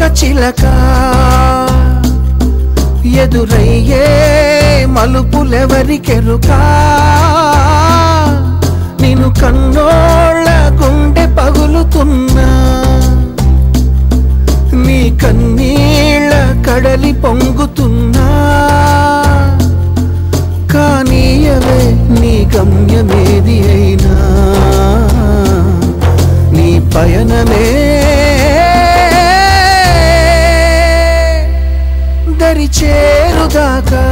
చిలక ఎదురయ్యే మలుపులెవరికెరుకా నేను కన్నోళ్ళ గుండె పగులుతున్నా నీ కన్నీళ్ళ కడలి పొంగుతున్నా కానీయవే నీ గమ్యమేది అయినా నీ పయనమే దరి చేరుదాకా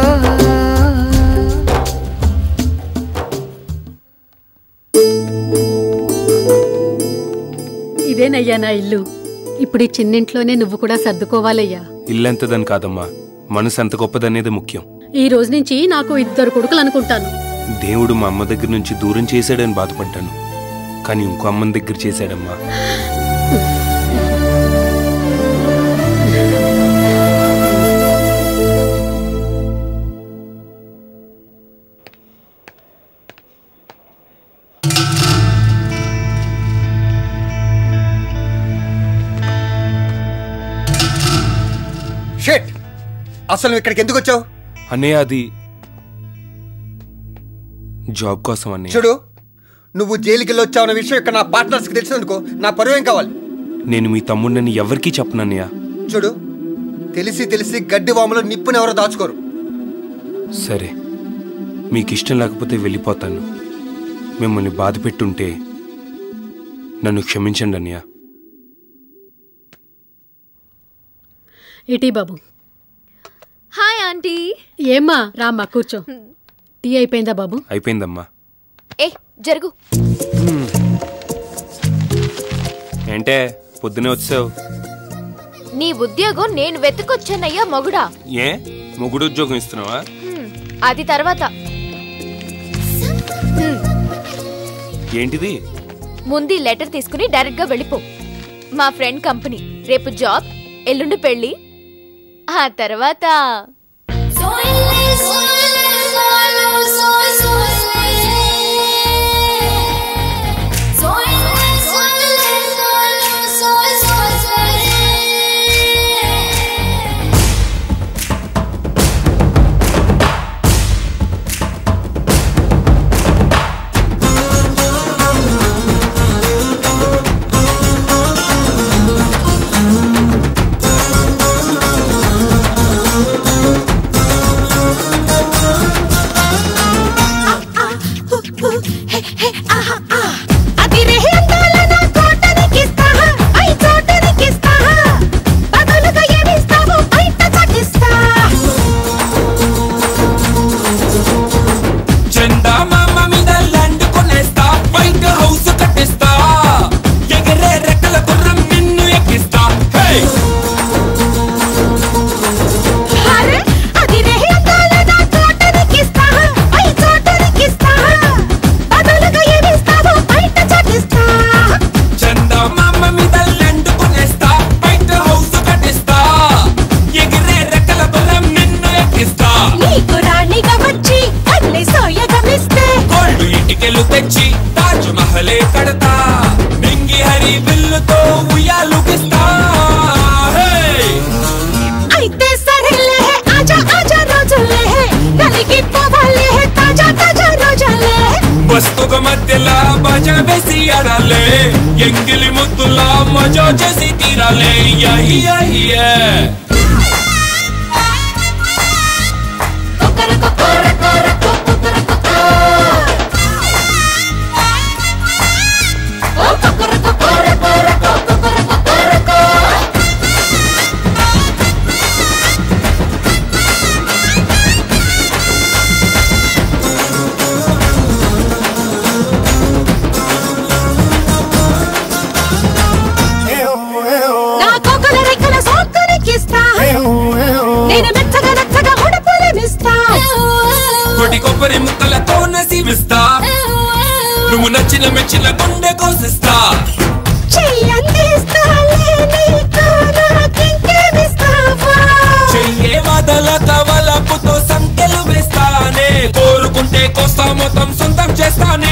ఇదేనయ్యా నా ఇల్లు ఇప్పుడు ఈ చిన్నింట్లోనే నువ్వు కూడా సర్దుకోవాలయ్యా ఇల్లెంతదని కాదమ్మా మనసు ఎంత గొప్పదనేది ముఖ్యం ఈ రోజు నుంచి నాకు ఇద్దరు కొడుకులు అనుకుంటాను దేవుడు మా అమ్మ దగ్గర నుంచి దూరం చేశాడని బాధపడ్డాను కానీ ఇంకో అమ్మని దగ్గర చేశాడమ్మా షేట్ అసలు నువ్వు ఇక్కడికి ఎందుకు వచ్చావు అన్నయ్య అది జాబ్ కోసం అన్నయ్య చూడు నువ్వు జైలుకి వెళ్ళి వచ్చావు అన్న విషయం ఇక్కడ నా పార్ట్నర్స్కి తెలిసినందుకో నా పరువు ఏం కావాలి నేను మీ తమ్ముడిని ఎవరికీ చెప్పనన్నయ్య చూడు తెలిసి తెలిసి గడ్డి వాములో నిప్పుని ఎవరో దాచుకోరు సరే మీకు ఇష్టం లేకపోతే వెళ్ళిపోతాను మిమ్మల్ని బాధ పెట్టుంటే నన్ను క్షమించండి అన్నయ్య ఇటీ బాబు హాయ్ ఆంటీ ఏమ్మా రామ్మా కూర్చో టీ అయిపోయిందా బాబు అయిపోయిందమ్మా ఏ జరుగు ఏంటే పొద్దునే వచ్చావు నీ ఉద్యోగం నేను వెతుకొచ్చానయ్యా మొగుడా ఏ మొగుడు ఉద్యోగం ఇస్తున్నావా హ్మ్, అది తర్వాత హ్మ్, ఏంటిది ముందు ఈ లెటర్ తీసుకుని డైరెక్ట్ గా వెళ్ళిపో మా ఫ్రెండ్ కంపెనీ రేపు జాబ్ ఎల్లుండి పెళ్లి ఆ తర్వాత జెండా మామ మీద ల్యాండ్ కొనేస్తా వైట్ హౌస్ కట్టిస్తా ఎగరే రెక్కల గుర్రం నిన్ను ఎక్కిస్తా హే చందా మామ మీద ల్యాండ్ కొనేస్తా వైట్ హౌస్ కట్టిస్తా ఎగిరే రెక్కల గుర్రం నిన్ను ఎక్కిస్తా గోల్డ్ ఇటుకెలు తెచ్చి తాజ్ మహలే కడతా మింగి హరి బిల్లుతో ఉయ్యాలుగిస్తా హే అయితే సరేలే ఆజా ఆజా రోజులే కలిగిపోవాలే తాజా తాజా రోజులే వస్తుక మధ్యలా బజా వేసి ఆడాలే ఎంగిలి ముద్దులా మజా చేసి తీరాలే యహి యహి యే. నా కోకల రెక్కల సోకరికిస్తా నేను మెత్తగా నచ్చగా ఉడపలేమిస్తా కొడి కొబ్బరి ముక్కలతో నసివిస్తా నువ్వు నచ్చిన మెచ్చిన గుండె కోసిస్తా చెయ్యందిస్తాలే నీకు నాకింకేమిస్తావా చెయ్యే వదల కవలపుతో సంఖ్యలు వేస్తానే కోరుకుంటే కోస్తా మొత్తం సొంతం చేస్తానే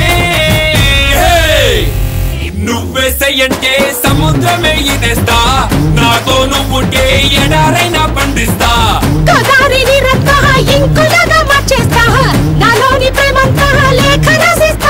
హే! నువ్వేసయ్యంటే సముద్రమే ఇదేస్తా నాతో నువ్వుంటే ఎడారైనా పండిస్తా గోదారిని రక్త ఇంకులాగా మార్చేస్తా నాలోని ప్రేమంతా లేఖ రాసిస్తా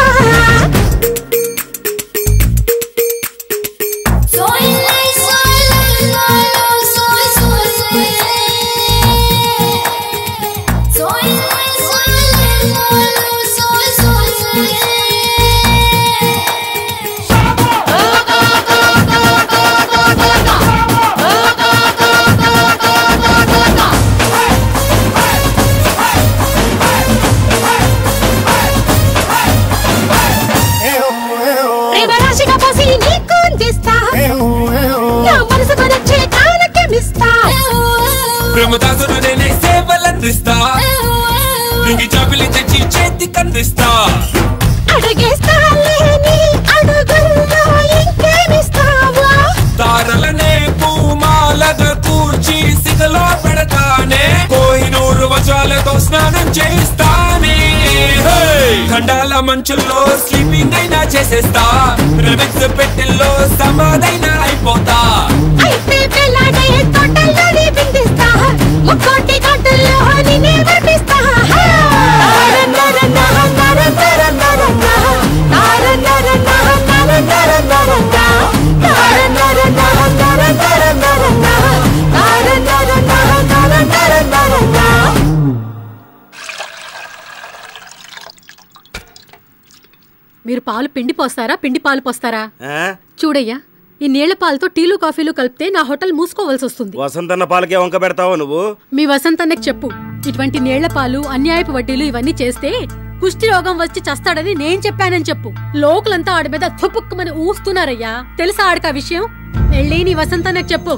ప్రేమ రాశిగా పోసి నీకు అందిస్తా నా మనసుకు నచ్చే కాలకెమిస్తా బ్రహ్మదాసుడు నేనే సేవలందిస్తా నీకు జాబిలి తెచ్చి చేతి కందిస్తా అడిగేస్తా లేని అడుగుల్లో ఇంకేమిస్తావా తారలనే పూమాలగా కూర్చి సిగలో పెడతానే కోహినూరు వజాలతో స్నానం చేయిస్తానే హే! ఖండాల మంచుల్లో స్లీపింగ్ అయినా చేసేస్తా రిమిక్స్ పెట్టెల్లో సమాధైనా అయిపోతా అయితే పెళ్ళాడే తోటల్లోనే బిందిస్తా ముక్కోటి కాటుల్లో నిన్నే వర్ణిస్తా తారన్న రన్న తారన్న రన్న రన్న తారన్న రన్న తారన్న రన్న రన్న తారన్న రన్న తారన్న రన్న రన్న తారన్న రన్న తారన్న రన్న రన్న మీరు పాలు పిండి పోస్తారా పిండి పాలు పోస్తారా చూడయ్యా ఈ నీళ్ల పాలతో టీలు కాఫీలు కలిపితే నా హోటల్ మూసుకోవాల్సి వస్తుంది వసంతన్న పాలకే వంక పెడతావా నువ్వు మీ వసంతన్నకి చెప్పు ఇటువంటి నీళ్ల పాలు అన్యాయపు వడ్డీలు ఇవన్నీ చేస్తే కుష్టి రోగం వచ్చి చస్తాడని నేను చెప్పానని చెప్పు లోకులంతా ఆడి మీద తుపుక్కుమని ఊస్తున్నారయ్యా తెలుసా ఆడికి ఆ విషయం వెళ్ళి నీ వసంతన్నకి చెప్పు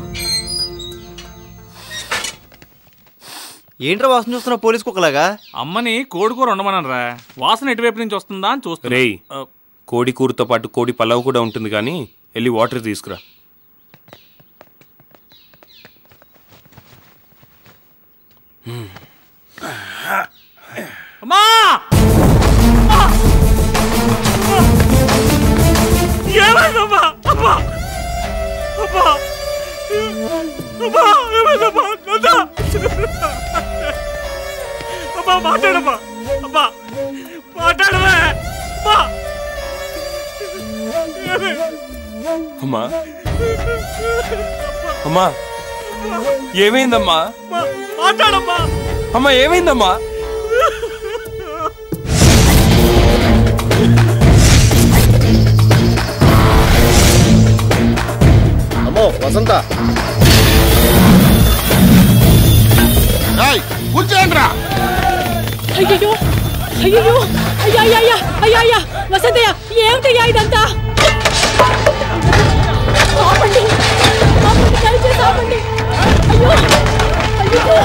ఏంట్రా వాసన చూస్తున్నావు పోలీస్ కుక్కలాగా అమ్మని కోడికూర ఉండమనరా వాసన ఎటువైపు నుంచి వస్తుందా అని చూస్తున్నా రేయ్ కోడి కూరతో పాటు కోడి పలావ్ కూడా ఉంటుంది కానీ వెళ్ళి వాటర్ తీసుకురా అమ్మా ఏమైందమ్మా అమ్మా అమ్మా అమ్మా ఏమైందమ్మా నందా అమ్మా మాట్లాడమ్మా అమ్మా మాట్లాడవే అమ్మా అమ్మా అమ్మా ఏమైందమ్మా మాట్లాడమ్మా అమ్మా ఏమైందమ్మా అమ్మో వసంత కూర్చోండ్రా అయ్యో అయ్యో అయ్యా అయ్యా అయ్యా అయ్యా వసంతయ్య ఏమిటయ్యా ఇదంతా ఆపండి ఆపండి దయచేసి ఆపండి అయ్యో అయ్యో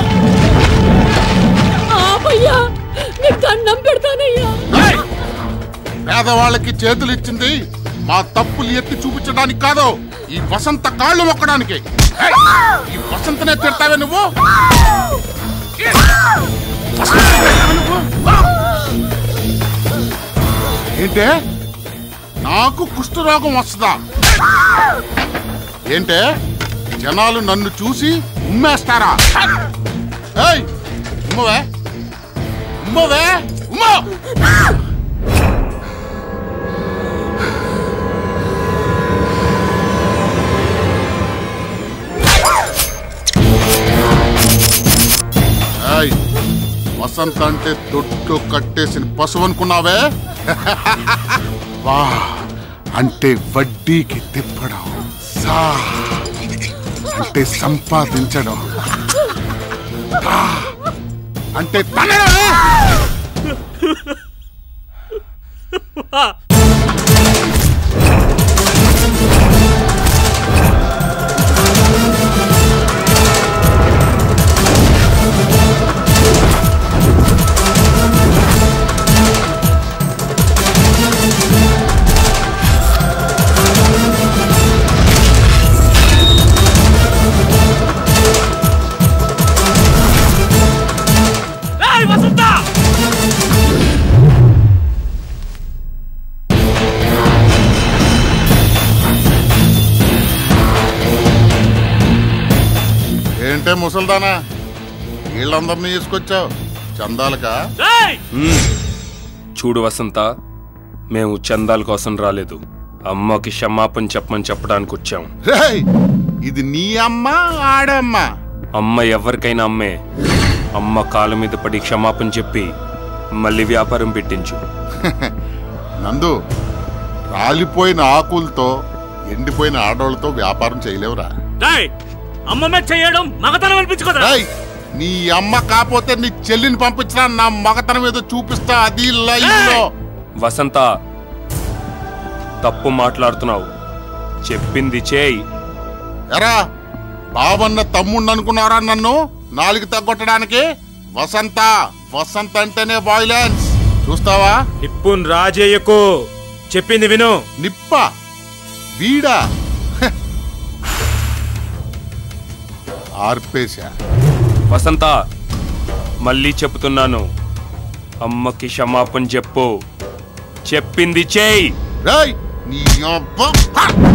ఆపయ్యా నీకు దండం పెడతానయ్యా పేదవాళ్ళకి చేతులు ఇచ్చింది మా తప్పులు ఎత్తి చూపించడానికి కాదు ఈ వసంత కాళ్ళు మొక్కడానికి ఏయ్! ఈ వసంతనే తిడతావే నువ్వు ఏంటే నాకు కుష్ఠరోగం వస్తుందా ఏంటే జనాలు నన్ను చూసి ఉమ్మేస్తారా ఏయ్ ఉమ్మవే ఉమ్మవే ఉమ్మో ఏయ్, వసంత అంటే దొడ్డు కట్టేసిన పశువు అనుకున్నావే వా అంటే వడ్డీకి తిప్పడం సా అంటే సంపాదించడం తా అంటే తనడమే ఏయ్ వసంత ఏంటే ముసల్దానా వీళ్ళందరినీ తీసుకొచ్చావు చందాలకా మ్మ్. చూడు వసంత మేము చందాల కోసం రాలేదు అమ్మకి క్షమాపణ చెప్పమని చెప్పడానికి వచ్చాం రేయ్ ఇది నీ అమ్మ ఆడమ్మ అమ్మ ఎవరికైనా అమ్మే అమ్మ కాళ్ళ మీద పడి క్షమాపణ చెప్పి మళ్ళీ వ్యాపారం పెట్టించు నందు రాలిపోయిన ఆకులతో ఎండిపోయిన ఆడోళ్ళతో వ్యాపారం చేయలేవురా అమ్మమ్మ చేయడం మగతనం అనిపించుకోదా రేయ్ నీ అమ్మ కాకపోతే నీ చెల్లిని పంపించినా నా మగతనం ఏదో చూపిస్తా అది లైవ్ లో వసంత తప్పు మాట్లాడుతున్నావు చెప్పింది చేయి ఎరా బాబన్న తమ్ముడు అనుకున్నారా నన్ను నాలుగు తగ్గొట్టడానికి వసంత వసంత అంటేనే బాయిలెన్స్ చూస్తావా నిప్పున్ రాజేయకు చెప్పింది విను నిప్ప వీడా హె. ఆర్పేశా వసంత మళ్ళీ చెప్తున్నాను అమ్మకి క్షమాపణ చెప్పు చెప్పింది చేయి రేయ్ నీ అబ్బ